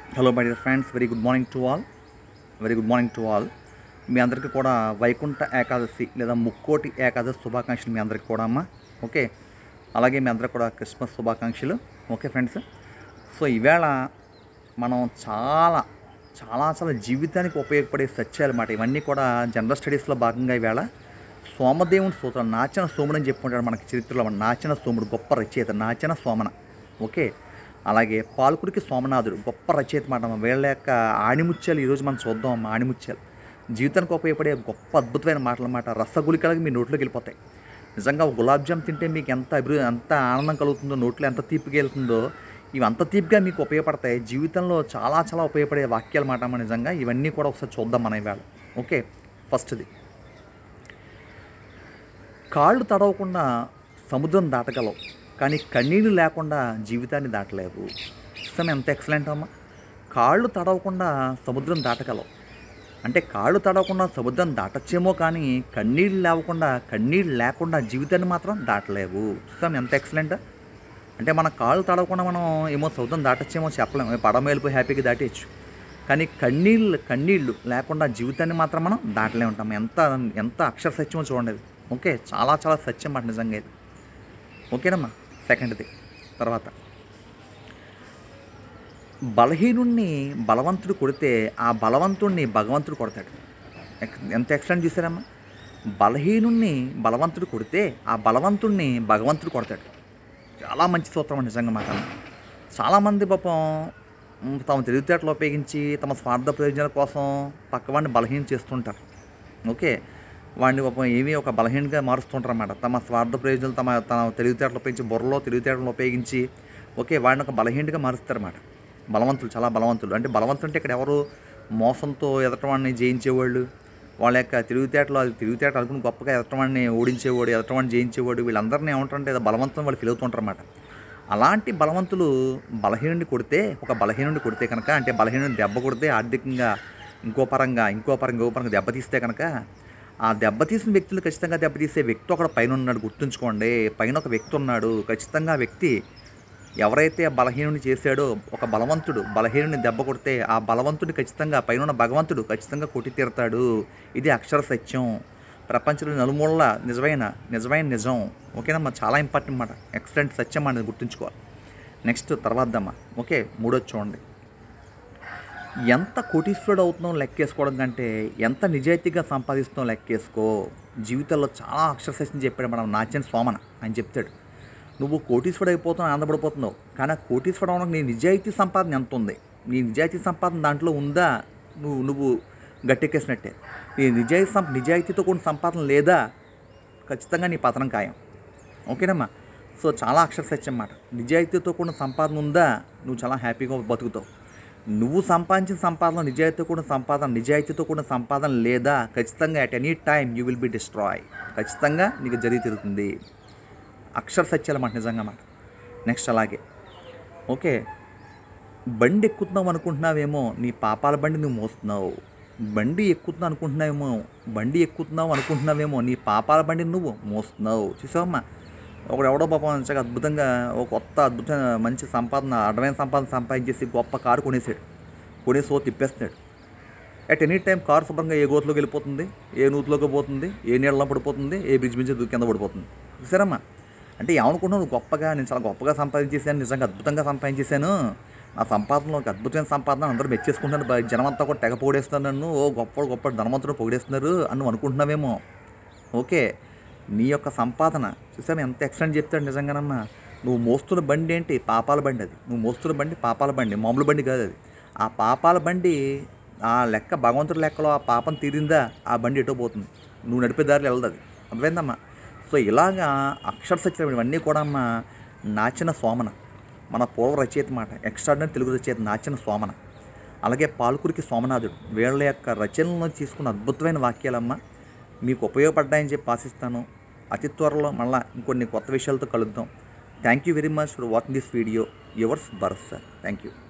hello my dear friends very good morning to all very good morning to all మీ అందరికీ కూడా వైకుంఠ ఏకాదశి లేదా ముక్కోటి ఏకాదశి శుభాకాంక్షలు మీ అందరికీ కూడా అమ్మా ఓకే అలాగే మీ అందరికి కూడా క్రిస్మస్ శుభాకాంక్షలు ఓకే ఫ్రెండ్స్ సో ఈవేళ మనం చాలా చాలా చాలా జీవితానికి ఉపయోగపడే సత్యాలు అన్నమాట ఇవన్నీ కూడా జనరల్ స్టడీస్లో భాగంగా ఈవేళ సోమదేవుని సూత్రం నాచన సోముడు అని చెప్పుకుంటాడు మనకి చరిత్రలో మన నాచన సోముడు గొప్ప రచయిత నాచన సోమన ఓకే అలాగే పాలకుడికి సోమనాథుడు గొప్ప రచయిత మాట వీళ్ళ యొక్క ఆణిముత్యాలు ఈరోజు మనం చూద్దాం అమ్మ ఆణిముత్యాలు జీవితానికి ఉపయోగపడే గొప్ప అద్భుతమైన మాటలు అన్నమాట రసగులికలకి మీ నోట్లోకి వెళ్ళిపోతాయి నిజంగా ఒక గులాబ్ జామ్ తింటే మీకు ఎంత అభివృద్ధి ఎంత ఆనందం కలుగుతుందో నోట్లో ఎంత తీపిగా వెళ్తుందో ఇవి అంత తీపిగా మీకు ఉపయోగపడతాయి జీవితంలో చాలా చాలా ఉపయోగపడే వాక్యాలు మాట అమ్మ నిజంగా ఇవన్నీ కూడా ఒకసారి చూద్దాం మనం ఇవాళ ఓకే ఫస్ట్ది కాళ్ళు తడవకుండా సముద్రం దాటగలవు కానీ కన్నీళ్ళు లేకుండా జీవితాన్ని దాటలేవు సిస్టమ్ ఎంత ఎక్సలెంట్ అమ్మా కాళ్ళు తడవకుండా సముద్రం దాటగలవు అంటే కాళ్ళు తడవకుండా సముద్రం దాటచ్చేమో కానీ కన్నీళ్ళు లేవకుండా కన్నీళ్ళు లేకుండా జీవితాన్ని మాత్రం దాటలేవు సిస్టమ్ ఎంత ఎక్సలెంట్ అంటే మన కాళ్ళు తడవకుండా మనం ఏమో సముద్రం దాటచ్చేమో చెప్పలేము పడమ వెళ్ళిపోయి హ్యాపీగా దాటేయచ్చు కానీ కన్నీళ్ళు కన్నీళ్ళు లేకుండా జీవితాన్ని మాత్రం మనం దాటలే ఉంటాం ఎంత ఎంత అక్షర సత్యమో చూడండి అది ఓకే చాలా చాలా సత్యం మాట నిజంగా ఇది ఓకేనమ్మా సెకండ్ది తర్వాత బలహీనుణ్ణి బలవంతుడు కొడితే ఆ బలవంతుణ్ణి భగవంతుడు కొడతాడు ఎక్- ఎంత ఎక్సలెంట్ చూసారమ్మా బలహీనుణ్ణి బలవంతుడు కొడితే ఆ బలవంతుణ్ణి భగవంతుడు కొడతాడు చాలా మంచి సూత్రం అండి నిజంగా మాట చాలామంది పాపం మ్, తమ తెలివితేటలు ఉపయోగించి తమ స్వార్థ ప్రయోజనాల కోసం పక్కవాడిని బలహీనం చేస్తుంటారు ఓకే వాడిని పాపం ఏమీ ఒక బలహీనంగా మారుస్తుంటారు అన్నమాట తమ స్వార్థ ప్రయోజనాలు తమ తన తెలివితేటలు ఉపయోగించి బుర్రలో తెలివితేటలను ఉపయోగించి ఓకే వాడిని ఒక బలహీనంగా మారుస్తారన్నమాట బలవంతులు చాలా బలవంతులు అంటే బలవంతులు అంటే ఇక్కడ ఎవరు మోసంతో ఎదటవాడిని జయించేవాళ్ళు వాళ్ళ యొక్క తెలివితేటలు అది తెలివితేట అనుకుని గొప్పగా ఎదటవాడిని ఓడించేవాడు ఎదటవాడిని జయించేవాడు వీళ్ళందరినీ ఏమంటారంటే ఏదో బలవంతం వాళ్ళు ఫీల్ అవుతుంటారు అన్నమాట అలాంటి బలవంతులు బలహీనుడిని కొడితే ఒక బలహీనుడిని కొడితే కనుక అంటే బలహీనుడిని దెబ్బ కొడితే ఆర్థికంగా ఇంకో పరంగా ఇంకో పరంగా ఇంకో పరంగా దెబ్బతీస్తే కనుక ఆ దెబ్బతీసిన వ్యక్తులు ఖచ్చితంగా దెబ్బతీసే వ్యక్తి ఒకడు పైన ఉన్నాడు గుర్తుంచుకోండి పైన ఒక వ్యక్తి ఉన్నాడు ఖచ్చితంగా ఆ వ్యక్తి ఎవరైతే ఆ బలహీనుని చేశాడో ఒక బలవంతుడు బలహీనుని దెబ్బ కొడితే ఆ బలవంతుడి ఖచ్చితంగా పైన ఉన్న భగవంతుడు ఖచ్చితంగా కొట్టి తీరతాడు ఇది అక్షర సత్యం ప్రపంచంలో నలుమూలల నిజమైన నిజమైన నిజం ఓకేనమ్మా చాలా ఇంపార్టెంట్ అన్నమాట ఎక్సలెంట్ సత్యం అనేది గుర్తుంచుకోవాలి నెక్స్ట్ తర్వాతమ్మా ఓకే మూడోది చూడండి ఎంత కోటీశ్వరుడు అవుతున్నాం లెక్కేసుకోవడం కంటే ఎంత నిజాయితీగా సంపాదిస్తున్నాం లెక్కేసుకో జీవితంలో చాలా అక్షరశక్తిని చెప్పాడు మనం నాచన్ సోమన అని చెప్తాడు నువ్వు కోటీశ్వరుడు అయిపోతున్నావు ఆనందపడిపోతున్నావు కానీ ఆ కోటీశ్వరుడు అవడానికి నీ నిజాయితీ సంపాదన ఎంత ఉంది నీ నిజాయితీ సంపాదన దాంట్లో ఉందా నువ్వు నువ్వు గట్టెక్కేసినట్టే నీ నిజాయితీ సం నిజాయితీతో కూడిన సంపాదన లేదా ఖచ్చితంగా నీ పతనం ఖాయం ఓకేనమ్మా సో చాలా అక్షర సత్యం అన్నమాట నిజాయితీతో కూడిన సంపాదన ఉందా నువ్వు చాలా హ్యాపీగా బతుకుతావు నువ్వు సంపాదించిన సంపాదన నిజాయితీతో కూడిన సంపాదన నిజాయితీతో కూడిన సంపాదన లేదా ఖచ్చితంగా at any time you will be destroy ఖచ్చితంగా నీకు జరిగి తిరుగుతుంది అక్షర సత్యాలు మాట నిజంగా మాట నెక్స్ట్ అలాగే ఓకే బండి ఎక్కుతున్నావు అనుకుంటున్నావేమో నీ పాపాల బండి నువ్వు మోస్తున్నావు బండి ఎక్కుతున్నావు అనుకుంటున్నావేమో బండి ఎక్కుతున్నావు అనుకుంటున్నావేమో నీ పాపాల బండి నువ్వు మోస్తున్నావు చూసావమ్మా ఒకడు ఎవడో పాపం చాలా అద్భుతంగా ఒక కొత్త అద్భుతమైన మంచి సంపాదన అడ్డమైన సంపాదన సంపాదించేసి గొప్ప కారు కొనేసాడు కొనేసి ఓ తిప్పేస్తున్నాడు అట్ ఎనీ టైం కారు శుభ్రంగా ఏ గోతులోకి వెళ్ళిపోతుంది ఏ నూతులోకి పోతుంది ఏ నీళ్ళలో పడిపోతుంది ఏ బ్రిడ్జ్ మీద దూకి కింద పడిపోతుంది చూసారమ్మా అంటే ఏమనుకుంటున్నావు నువ్వు గొప్పగా నేను చాలా గొప్పగా సంపాదించేసాను నిజంగా అద్భుతంగా సంపాదించేశాను నా సంపాదనలో ఒక అద్భుతమైన సంపాదన అందరూ మెచ్చేసుకుంటున్నారు బ- జనమంతా కూడా తెగ పొగిడేస్తున్నారు నన్ను ఓ గొప్ప గొప్ప ధనవంతుడు పొగిడేస్తున్నారు అని నువ్వు అనుకుంటున్నావేమో ఓకే నీ యొక్క సంపాదన చూసాను ఎంత ఎక్సలెంట్ చెప్తాడు నిజంగానమ్మా నువ్వు మోస్తున్న బండి ఏంటి పాపాల బండి అది నువ్వు మోస్తున్న బండి పాపాల బండి మామూలు బండి కాదు అది ఆ పాపాల బండి ఆ లెక్క భగవంతుడి లెక్కలో ఆ పాపం తీరిందా ఆ బండి ఎటో పోతుంది నువ్వు నడిపే దారిలో వెళ్ళదు అది అర్థమైందమ్మా సో ఇలాగా అక్షర సత్యం ఇవన్నీ కూడా అమ్మా నాచిన సోమన మన పూర్వ రచయిత మాట ఎక్స్ట్రాడినరీ తెలుగు రచయిత నాచిన సోమన అలాగే పాల్కురికి సోమనాథుడు వీళ్ళ యొక్క రచనలను తీసుకున్న అద్భుతమైన వాక్యాలమ్మ మీకు ఉపయోగపడ్డాయని చెప్పి ఆశిస్తాను అతి త్వరలో మళ్ళీ ఇంకొన్ని కొత్త విషయాలతో కలుద్దాం thank you very much for watching this video yours Bharat sir thank you